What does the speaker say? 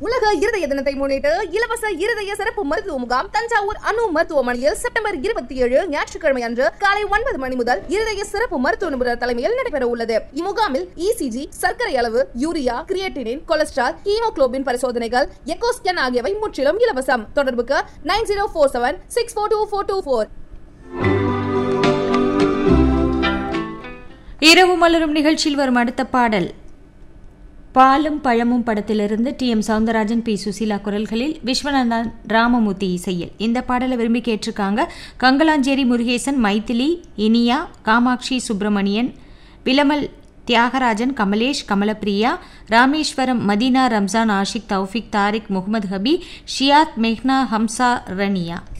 உலக இருதய தினத்தை முன்னிட்டு இலவச இருதய சிறப்பு மருத்துவ முகாம் தஞ்சாவூர் அணு மருத்துவமனையில் செப்டம்பர் இருபத்தி ஏழு ஞாயிற்றுக்கிழமை அன்று காலை ஒன்பது மணி முதல் இருதய சிறப்பு மருத்துவ நிபுணர் தலைமையில் நடைபெற உள்ளது இம்முகாமில் இசிஜி சர்க்கரை அளவு யூரியா கிரியேட்டினின் கொலஸ்ட்ரால் ஹீமோகுளோபின் பரிசோதனைகள் எக்கோ ஸ்கேன் ஆகியவை முற்றிலும் இலவசம் தொடர்புக்கு nine zero four seven six four two four two four இரவு மலரும் நிகழ்ச்சியில் வரும் அடுத்த பாடல் பாலும் பழமும் படத்திலிருந்து T M Soundararajan P Susheela குரல்களில் விஸ்வநாதன் ராமமூர்த்தி இசையில் இந்த பாடலை விரும்பி கேட்டிருக்காங்க கங்கலாஞ்சேரி முருகேசன் மைதிலி இனியா காமாட்சி சுப்பிரமணியன் விலமல் தியாகராஜன் கமலேஷ் கமலப்பிரியா ராமேஸ்வரம் மதீனா ரம்ஜான் ஆஷிக் தௌஃபிக் தாரிக் முகமது ஹபி ஷியாத் மெஹ்னா ஹம்சா ரனியா